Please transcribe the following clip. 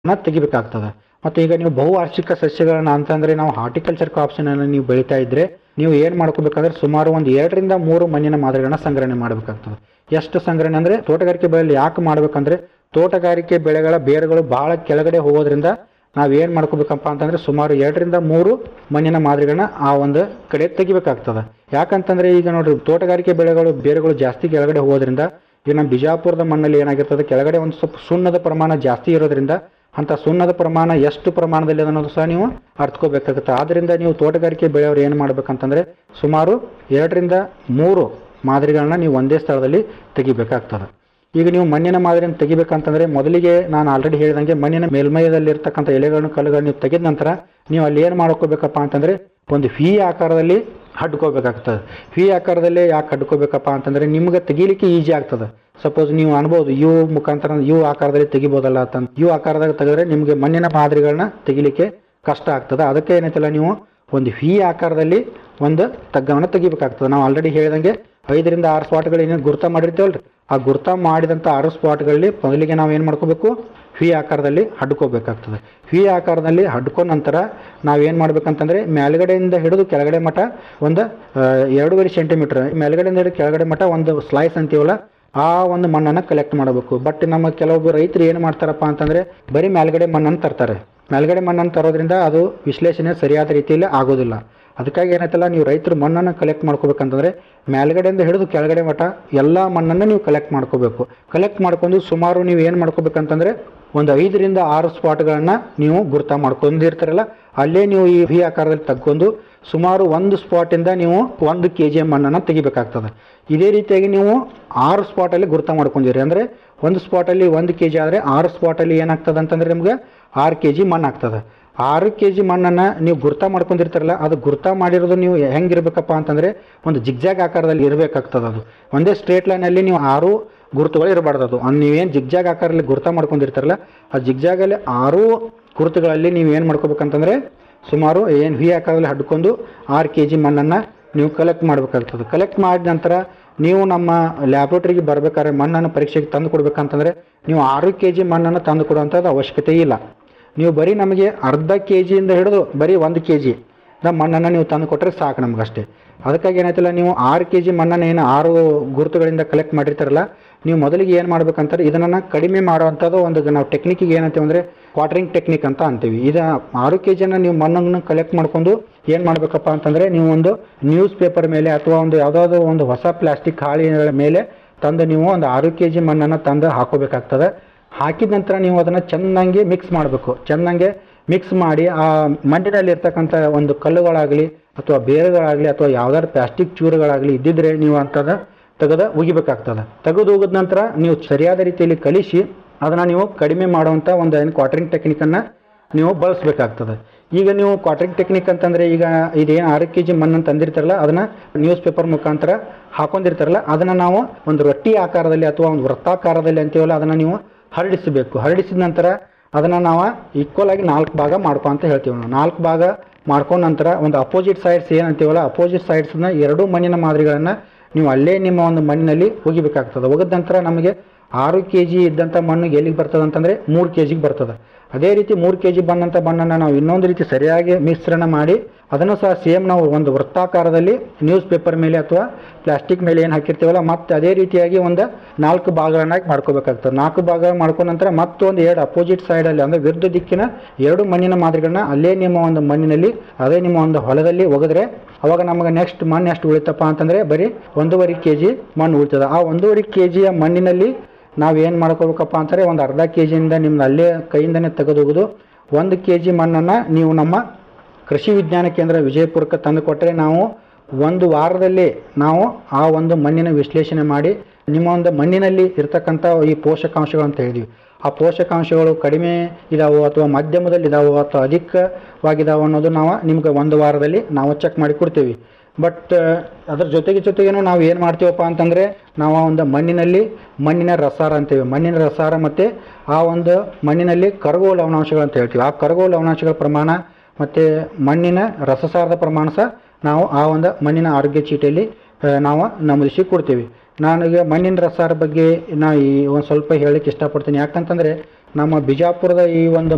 ನ ತೆಗಿಬೇಕಾಗ್ತದೆ ಮತ್ತು ಈಗ ನೀವು ಬಹುವಾರ್ಷಿಕ ಸಸ್ಯಗಳನ್ನ ಅಂತಂದ್ರೆ ನಾವು ಹಾರ್ಟಿಕಲ್ಚರ್ ಕ್ರಾಪ್ಸ್ ನೀವು ಬೆಳೀತಾ ಇದ್ರೆ ನೀವು ಏನು ಮಾಡ್ಕೋಬೇಕಂದ್ರೆ ಸುಮಾರು ಒಂದು ಎರಡರಿಂದ ಮೂರು ಮಣ್ಣಿನ ಮಾದರಿಗಳನ್ನ ಸಂಗ್ರಹಣೆ ಮಾಡಬೇಕಾಗ್ತದೆ ಎಷ್ಟು ಸಂಗ್ರಹಣೆ ಅಂದ್ರೆ ತೋಟಗಾರಿಕೆ ಬೆಳೆಯಲ್ಲಿ ಯಾಕೆ ಮಾಡ್ಬೇಕಂದ್ರೆ ತೋಟಗಾರಿಕೆ ಬೆಳೆಗಳ ಬೇರುಗಳು ಬಹಳ ಕೆಳಗಡೆ ಹೋಗೋದ್ರಿಂದ ನಾವ್ ಏನ್ ಮಾಡ್ಕೋಬೇಕಪ್ಪ ಅಂತಂದ್ರೆ ಸುಮಾರು ಎರಡರಿಂದ ಮೂರು ಮಣ್ಣಿನ ಮಾದರಿಗಳನ್ನ ಆ ಒಂದು ಕಡೆ ತೆಗಿಬೇಕಾಗ್ತದೆ ಯಾಕಂತಂದ್ರೆ ಈಗ ನೋಡ್ರಿ ತೋಟಗಾರಿಕೆ ಬೆಳೆಗಳು ಬೇರುಗಳು ಜಾಸ್ತಿ ಕೆಳಗಡೆ ಹೋಗೋದ್ರಿಂದ ಈಗ ನಮ್ಮ ಬಿಜಾಪುರದ ಮಣ್ಣಲ್ಲಿ ಏನಾಗಿರ್ತದೆ ಕೆಳಗಡೆ ಒಂದು ಸ್ವಲ್ಪ ಸುಣ್ಣದ ಪ್ರಮಾಣ ಜಾಸ್ತಿ ಇರೋದ್ರಿಂದ ಅಂತ ಸುಣ್ಣದ ಪ್ರಮಾಣ ಎಷ್ಟು ಪ್ರಮಾಣದಲ್ಲಿ ಇದೆ ಅನ್ನೋದು ಸಹ ನೀವು ಅರ್ಥಕೋಬೇಕಾಗುತ್ತೆ ಆದ್ರಿಂದ ನೀವು ತೋಟಗಾರಿಕೆ ಬೆಳೆಯವರು ಏನು ಮಾಡ್ಬೇಕಂತಂದ್ರೆ ಸುಮಾರು ಎರಡರಿಂದ ಮೂರು ಮಾದರಿಗಳನ್ನ ನೀವು ಒಂದೇ ಸ್ಥಳದಲ್ಲಿ ತೆಗಿಬೇಕಾಗ್ತದೆ ಈಗ ನೀವು ಮಣ್ಣಿನ ಮಾದರಿಯನ್ನು ತೆಗಿಬೇಕಂತಂದ್ರೆ ಮೊದಲಿಗೆ ನಾನು ಆಲ್ರೆಡಿ ಹೇಳಿದಂಗೆ ಮಣ್ಣಿನ ಮೇಲ್ಮೈಯಲ್ಲಿ ಇರ್ತಕ್ಕಂಥ ಎಲೆಗಳನ್ನು ಕಲ್ಲುಗಳನ್ನು ನೀವು ತೆಗೆದ ನಂತರ ನೀವು ಅಲ್ಲಿ ಏನು ಮಾಡ್ಕೋಬೇಕಪ್ಪ ಅಂತಂದ್ರೆ ಒಂದು ವಿ ಆಕಾರದಲ್ಲಿ ಹಡ್ಕೋಬೇಕಾಗ್ತದೆ ವಿ ಆಕಾರದಲ್ಲಿ ಯಾಕೆ ಹಡ್ಕೋಬೇಕಪ್ಪ ಅಂತಂದ್ರೆ ನಿಮ್ಗೆ ತೆಗಿಲಿಕ್ಕೆ ಈಜಿ ಆಗ್ತದೆ ಸಪೋಸ್ ನೀವು ಅನ್ಬೋದು ಯು ಮುಖಾಂತರ ಯು ಆಕಾರದಲ್ಲಿ ತೆಗಿಬೋದಲ್ಲ ಅಂತ ಯು ಆಕಾರದಾಗ ತೆಗೆದ್ರೆ ನಿಮಗೆ ಮಣ್ಣಿನ ಮಾದರಿಗಳನ್ನ ತೆಗಿಲಿಕ್ಕೆ ಕಷ್ಟ ಆಗ್ತದೆ ಅದಕ್ಕೆ ಏನೈತಲ್ಲ ನೀವು ಒಂದು ವಿ ಆಕಾರದಲ್ಲಿ ಒಂದು ತಗ್ಗವನ್ನು ತೆಗಿಬೇಕಾಗ್ತದೆ ನಾವು ಆಲ್ರೆಡಿ ಹೇಳಿದಂಗೆ ಐದರಿಂದ ಆರು ಸ್ಪಾಟ್ಗಳು ಏನೇನು ಗುರ್ತ ಮಾಡಿರ್ತೀವಲ್ರಿ ಆ ಗುರ್ತ ಮಾಡಿದಂಥ ಆರು ಸ್ಪಾಟ್ಗಳಲ್ಲಿ ಮೊದಲಿಗೆ ನಾವು ಏನು ಮಾಡ್ಕೋಬೇಕು ವಿ ಆಕಾರದಲ್ಲಿ ಹಡ್ಕೋಬೇಕಾಗ್ತದೆ ವಿ ಆಕಾರದಲ್ಲಿ ಹಡ್ಕೊಂಡ ನಂತರ ನಾವೇನು ಮಾಡ್ಬೇಕಂತಂದ್ರೆ ಮೇಲ್ಗಡೆಯಿಂದ ಹಿಡಿದು ಕೆಳಗಡೆ ಮಟ್ಟ ಒಂದು ಆ, ಎರಡೂವರೆ ಸೆಂಟಿಮೀಟರ್ ಮೇಲ್ಗಡೆಯಿಂದ ಹಿಡಿದು ಕೆಳಗಡೆ ಮಟ್ಟ ಒಂದು ಸ್ಲೈಸ್ ಅಂತೀವಲ್ಲ ಆ ಒಂದು ಮಣ್ಣನ್ನು ಕಲೆಕ್ಟ್ ಮಾಡಬೇಕು ಬಟ್ ನಮ್ಮ ಕೆಲವೊಬ್ಬರು ರೈತರು ಏನು ಮಾಡ್ತಾರಪ್ಪ ಅಂತಂದ್ರೆ ಬರೀ ಮೇಲ್ಗಡೆ ಮಣ್ಣನ್ನು ತರ್ತಾರೆ ಮೇಲ್ಗಡೆ ಮಣ್ಣನ್ನು ತರೋದ್ರಿಂದ ಅದು ವಿಶ್ಲೇಷಣೆ ಸರಿಯಾದ ರೀತಿಯಲ್ಲಿ ಆಗೋದಿಲ್ಲ ಅದಕ್ಕಾಗಿ ಏನೈತಲ್ಲ ನೀವು ರೈತರು ಮಣ್ಣನ್ನು ಕಲೆಕ್ಟ್ ಮಾಡ್ಕೋಬೇಕಂತಂದ್ರೆ ಮೇಲ್ಗಡೆಯಿಂದ ಹಿಡಿದು ಕೆಳಗಡೆ ಮಟ್ಟ ಎಲ್ಲ ಮಣ್ಣನ್ನು ನೀವು ಕಲೆಕ್ಟ್ ಮಾಡ್ಕೋಬೇಕು ಕಲೆಕ್ಟ್ ಮಾಡ್ಕೊಂಡು ಸುಮಾರು ನೀವು ಏನು ಮಾಡ್ಕೋಬೇಕಂತಂದ್ರೆ ಒಂದು ಐದರಿಂದ ಆರು ಸ್ಪಾಟ್ಗಳನ್ನ ನೀವು ಗುರ್ತ ಮಾಡ್ಕೊಂಡಿರ್ತಾರಲ್ಲ ಅಲ್ಲೇ ನೀವು ಈ ವಿ ಆಕಾರದಲ್ಲಿ ತಗ್ಕೊಂಡು ಸುಮಾರು ಒಂದು ಸ್ಪಾಟಿಂದ ನೀವು ಒಂದು ಕೆ ಜಿ ಮಣ್ಣನ್ನು ತೆಗಿಬೇಕಾಗ್ತದೆ ಇದೇ ರೀತಿಯಾಗಿ ನೀವು ಆರು ಸ್ಪಾಟಲ್ಲಿ ಗುರ್ತ ಮಾಡ್ಕೊಂಡಿರಿ ಅಂದರೆ ಒಂದು ಸ್ಪಾಟಲ್ಲಿ ಒಂದು ಕೆ ಜಿ ಆದರೆ ಆರು ಸ್ಪಾಟಲ್ಲಿ ಏನಾಗ್ತದೆ ಅಂತಂದ್ರೆ ನಿಮ್ಗೆ ಆರು ಕೆ ಜಿ ಮಣ್ಣು ಆಗ್ತದೆ ಆರು ಕೆ ಜಿ ಮಣ್ಣನ್ನು ನೀವು ಗುರ್ತ ಮಾಡ್ಕೊಂಡಿರ್ತಾರಲ್ಲ ಅದು ಗುರ್ತ ಮಾಡಿರೋದು ನೀವು ಹೆಂಗಿರ್ಬೇಕಪ್ಪ ಅಂತಂದ್ರೆ ಒಂದು ಜಿಗ್ಜಾಗ್ ಆಕಾರದಲ್ಲಿ ಇರಬೇಕಾಗ್ತದೆ ಅದು ಒಂದೇ ಸ್ಟ್ರೇಟ್ ಲೈನಲ್ಲಿ ನೀವು ಆರು ಗುರುತುಗಳು ಇರಬಾರ್ದು ಅದು ಅದ್ ನೀವೇನು ಜಿಗ್ಜಾಗ್ ಆಕಾರದಲ್ಲಿ ಗುರ್ತ ಮಾಡ್ಕೊಂಡಿರ್ತಾರಲ್ಲ ಆ ಜಿಗ್ಜಾಗಲ್ಲಿ ಆರು ಗುರುತುಗಳಲ್ಲಿ ನೀವು ಏನು ಮಾಡ್ಕೋಬೇಕಂತಂದ್ರೆ ಸುಮಾರು ಏನು ವಿ ಆಕಾರದಲ್ಲಿ ಹಡ್ಕೊಂಡು ಆರು ಕೆ ಜಿ ಮಣ್ಣನ್ನು ನೀವು ಕಲೆಕ್ಟ್ ಮಾಡಬೇಕಾಗ್ತದೆ ಕಲೆಕ್ಟ್ ಮಾಡಿದ ನಂತರ ನೀವು ನಮ್ಮ ಲ್ಯಾಬ್ರೇಟರಿಗೆ ಬರ್ಬೇಕಾದ್ರೆ ಮಣ್ಣನ್ನು ಪರೀಕ್ಷೆಗೆ ತಂದು ಕೊಡ್ಬೇಕಂತಂದ್ರೆ ನೀವು ಆರು ಕೆ ಜಿ ಮಣ್ಣನ್ನು ತಂದು ಕೊಡುವಂಥದ್ದು ಅವಶ್ಯಕತೆ ಇಲ್ಲ ನೀವು ಬರೀ ನಮಗೆ ಅರ್ಧ ಕೆ ಜಿಯಿಂದ ಹಿಡಿದು ಬರೀ ಒಂದು ಕೆ ಜಿ ಮಣ್ಣನ್ನು ನೀವು ತಂದು ಕೊಟ್ಟರೆ ಸಾಕು ನಮಗಷ್ಟೇ ಅದಕ್ಕಾಗಿ ಏನಾಯ್ತಲ್ಲ ನೀವು ಆರು ಕೆ ಜಿ ಮಣ್ಣನ್ನು ಏನು ಆರು ಗುರುತುಗಳಿಂದ ಕಲೆಕ್ಟ್ ಮಾಡಿರ್ತಾರಲ್ಲ ನೀವು ಮೊದಲಿಗೆ ಏನು ಮಾಡ್ಬೇಕಂತಾರೆ ಇದನ್ನು ಕಡಿಮೆ ಮಾಡುವಂಥದ್ದು ಒಂದು ನಾವು ಟೆಕ್ನಿಕ್ಕಿಗೆ ಏನಂತೀವಿ ಅಂದರೆ ಕ್ವಾಟ್ರಿಂಗ್ ಟೆಕ್ನಿಕ್ ಅಂತ ಅಂತೀವಿ ಇದು ಆರು ಕೆ ಜಿನ ನೀವು ಮಣ್ಣನ್ನು ಕಲೆಕ್ಟ್ ಮಾಡ್ಕೊಂಡು ಏನು ಮಾಡಬೇಕಪ್ಪ ಅಂತಂದರೆ ನೀವು ಒಂದು ನ್ಯೂಸ್ ಪೇಪರ್ ಮೇಲೆ ಅಥವಾ ಒಂದು ಯಾವುದಾದ್ರು ಒಂದು ಹೊಸ ಪ್ಲಾಸ್ಟಿಕ್ ಹಾಳಿಗಳ ಮೇಲೆ ತಂದು ನೀವು ಒಂದು ಆರು ಕೆ ಜಿ ಮಣ್ಣನ್ನು ತಂದು ಹಾಕೋಬೇಕಾಗ್ತದೆ ಹಾಕಿದ ನಂತರ ನೀವು ಅದನ್ನು ಚೆನ್ನಾಗಿ ಮಿಕ್ಸ್ ಮಾಡಬೇಕು ಚೆನ್ನಾಗಿ ಮಿಕ್ಸ್ ಮಾಡಿ ಆ ಮಣ್ಣಿನಲ್ಲಿ ಇರ್ತಕ್ಕಂಥ ಒಂದು ಕಲ್ಲುಗಳಾಗಲಿ ಅಥವಾ ಬೇರುಗಳಾಗಲಿ ಅಥವಾ ಯಾವ್ದಾದ್ರು ಪ್ಲಾಸ್ಟಿಕ್ ಚೂರುಗಳಾಗಲಿ ಇದ್ದಿದ್ರೆ ನೀವು ಅಂಥದ್ದು ತೆಗೆದು ಉಗಿಬೇಕಾಗ್ತದೆ ತೆಗೆದು ಉಗಿದ ನಂತರ ನೀವು ಸರಿಯಾದ ರೀತಿಯಲ್ಲಿ ಕಲಿಸಿ ಅದನ್ನು ನೀವು ಕಡಿಮೆ ಮಾಡುವಂಥ ಒಂದು ಏನು ಕ್ವಾಟ್ರಿಂಗ್ ಟೆಕ್ನಿಕನ್ನು ನೀವು ಬಳಸಬೇಕಾಗ್ತದೆ ಈಗ ನೀವು ಕ್ವಾಟ್ರಿಂಗ್ ಟೆಕ್ನಿಕ್ ಅಂತಂದರೆ ಈಗ ಇದೇನು ಆರು ಕೆ ಜಿ ಮಣ್ಣನ್ನು ತಂದಿರ್ತಾರಲ್ಲ ಅದನ್ನು ನ್ಯೂಸ್ ಪೇಪರ್ ಮುಖಾಂತರ ಹಾಕೊಂಡಿರ್ತಾರಲ್ಲ ಅದನ್ನು ನಾವು ಒಂದು ರೊಟ್ಟಿ ಆಕಾರದಲ್ಲಿ ಅಥವಾ ಒಂದು ವೃತ್ತಾಕಾರದಲ್ಲಿ ಅಂತೀವಲ್ಲ ಅದನ್ನು ನೀವು ಹರಡಿಸಬೇಕು ಹರಡಿಸಿದ ನಂತರ ಅದನ್ನು ನಾವು ಈಕ್ವಲ್ ಆಗಿ ನಾಲ್ಕು ಭಾಗ ಮಾಡ್ಕೊ ಅಂತ ಹೇಳ್ತೀವಿ ನಾವು ನಾಲ್ಕು ಭಾಗ ಮಾಡ್ಕೊಂಡ ನಂತರ ಒಂದು ಅಪೋಸಿಟ್ ಸೈಡ್ಸ್ ಏನಂತೀವಲ್ಲ ಅಪೋಸಿಟ್ ಸೈಡ್ಸ್ನ ಎರಡೂ ಮಣ್ಣಿನ ಮಾದರಿಗಳನ್ನು ನೀವು ಅಲ್ಲೇ ನಿಮ್ಮ ಒಂದು ಮಣ್ಣಿನಲ್ಲಿ ಒಗಿಬೇಕಾಗ್ತದೆ ಒಗೆದ ನಂತರ ನಮಗೆ ಆರು ಕೆ ಜಿ ಇದ್ದಂಥ ಮಣ್ಣು ಎಲ್ಲಿಗೆ ಬರ್ತದೆ ಅಂತಂದರೆ ಮೂರು ಕೆ ಜಿಗೆ ಬರ್ತದೆ ಅದೇ ರೀತಿ ಮೂರು ಕೆ ಜಿ ಬಂದಂಥ ಮಣ್ಣನ್ನು ನಾವು ಇನ್ನೊಂದು ರೀತಿ ಸರಿಯಾಗಿ ಮಿಶ್ರಣ ಮಾಡಿ ಅದನ್ನು ಸಹ ಸೇಮ್ ನಾವು ಒಂದು ವೃತ್ತಾಕಾರದಲ್ಲಿ ನ್ಯೂಸ್ ಪೇಪರ್ ಮೇಲೆ ಅಥವಾ ಪ್ಲಾಸ್ಟಿಕ್ ಮೇಲೆ ಏನು ಹಾಕಿರ್ತೀವಲ್ಲ ಮತ್ತೆ ಅದೇ ರೀತಿಯಾಗಿ ಒಂದು ನಾಲ್ಕು ಭಾಗಗಳನ್ನಾಗಿ ಮಾಡ್ಕೋಬೇಕಾಗ್ತದೆ ನಾಲ್ಕು ಭಾಗ ಮಾಡ್ಕೊಂಡ ನಂತರ ಮತ್ತೊಂದು ಎರಡು ಅಪೋಸಿಟ್ ಸೈಡಲ್ಲಿ ಅಂದರೆ ವಿರುದ್ಧ ದಿಕ್ಕಿನ ಎರಡು ಮಣ್ಣಿನ ಮಾದರಿಗಳನ್ನ ಅಲ್ಲೇ ನಿಮ್ಮ ಒಂದು ಮಣ್ಣಿನಲ್ಲಿ ಅದೇ ನಿಮ್ಮ ಒಂದು ಹೊಲದಲ್ಲಿ ಒಗೆದ್ರೆ ಅವಾಗ ನಮಗೆ ನೆಕ್ಸ್ಟ್ ಮಣ್ಣು ಎಷ್ಟು ಉಳಿತಪ್ಪ ಅಂತಂದರೆ ಬರೀ ಒಂದೂವರೆ ಕೆ ಜಿ ಮಣ್ಣು ಉಳಿತದೆ ಆ ಒಂದೂವರೆ ಕೆ ಜಿಯ ಮಣ್ಣಿನಲ್ಲಿ ನಾವು ಏನು ಮಾಡ್ಕೋಬೇಕಪ್ಪ ಅಂತಾರೆ ಒಂದು ಅರ್ಧ ಕೆ ಜಿಯಿಂದ ನಿಮ್ದು ಅಲ್ಲೇ ಕೈಯಿಂದನೇ ತೆಗೆದೊಗೆದು ಒಂದು ಕೆ ಜಿ ಮಣ್ಣನ್ನು ನೀವು ನಮ್ಮ ಕೃಷಿ ವಿಜ್ಞಾನ ಕೇಂದ್ರ ವಿಜಯಪುರಕ್ಕೆ ತಂದು ಕೊಟ್ಟರೆ ನಾವು ಒಂದು ವಾರದಲ್ಲಿ ನಾವು ಆ ಒಂದು ಮಣ್ಣಿನ ವಿಶ್ಲೇಷಣೆ ಮಾಡಿ ನಿಮ್ಮ ಒಂದು ಮಣ್ಣಿನಲ್ಲಿ ಇರ್ತಕ್ಕಂಥ ಈ ಪೋಷಕಾಂಶಗಳು ಅಂತ ಹೇಳಿದ್ವಿ ಆ ಪೋಷಕಾಂಶಗಳು ಕಡಿಮೆ ಇದಾವೋ ಅಥವಾ ಮಧ್ಯಮದಲ್ಲಿ ಇದಾವೋ ಅಥವಾ ಅಧಿಕವಾಗಿದಾವೋ ಅನ್ನೋದು ನಾವು ನಿಮ್ಗೆ ಒಂದು ವಾರದಲ್ಲಿ ನಾವು ಚೆಕ್ ಮಾಡಿ ಕೊಡ್ತೀವಿ ಬಟ್ ಅದ್ರ ಜೊತೆಗೆ ಜೊತೆಗೇನು ನಾವು ಏನು ಮಾಡ್ತೀವಪ್ಪ ಅಂತಂದರೆ ನಾವು ಒಂದು ಮಣ್ಣಿನಲ್ಲಿ ಮಣ್ಣಿನ ರಸಾರ ಅಂತೀವಿ ಮಣ್ಣಿನ ರಸಾರ ಮತ್ತು ಆ ಒಂದು ಮಣ್ಣಿನಲ್ಲಿ ಕರಗುವ ಲವಣಾಂಶಗಳು ಅಂತ ಹೇಳ್ತೀವಿ ಆ ಕರಗುವ ಲವಣಾಂಶಗಳ ಪ್ರಮಾಣ ಮತ್ತು ಮಣ್ಣಿನ ರಸಸಾರದ ಪ್ರಮಾಣ ಸಹ ನಾವು ಆ ಒಂದು ಮಣ್ಣಿನ ಆರೋಗ್ಯ ಚೀಟಿಯಲ್ಲಿ ಆ, ನಾವು ನಮೂದಿಸಿ ಕೊಡ್ತೀವಿ ನಾನೀಗ ಮಣ್ಣಿನ ರಸಾರ ಬಗ್ಗೆ ನಾ ಈ ಒಂದು ಸ್ವಲ್ಪ ಹೇಳಲಿಕ್ಕೆ ಇಷ್ಟಪಡ್ತೀನಿ ಯಾಕಂತಂದರೆ ನಮ್ಮ ಬಿಜಾಪುರದ ಈ ಒಂದು